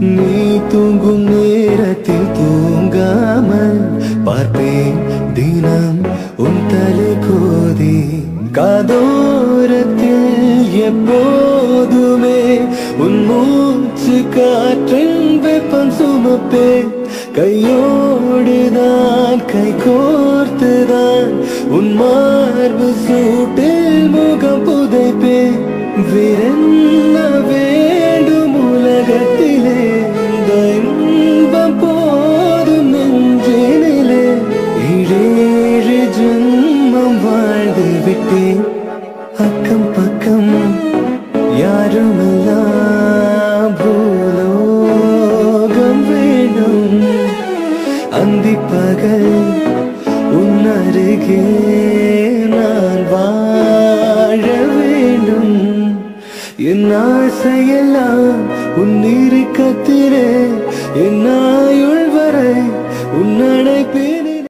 நீ தூங்கும் நேரத்தில் தூங்காமல் பார்ப்பேன் தினம் உன் தலை கோதி காதோரத்தில் எப்போதுமே உன் மூச்சு காற்றின் வெப்பம் சுமப்பேன் கையோடுதான் கை கோர்த்துதான் உன் மார்பு சூட்டில் முகம் புதைப்பேன் வேறென்ன வேண்டும் உலகத்திலே இந்த இன்பம் போதும் நெஞ்சினிலே ஏழேழு ஜென்மம் வாழ்ந்து விட்டேன் அக்கம் பக்கம் யாருமெல்லாம் பூலோகம் வேணும் அந்தி பகல் உன் அருகே நான் வாழ வேண்டும் என் ஆசையெல்லாம் உன் இறுக்கத்திலே என் ஆயுள் வரை உன் அணைப்பே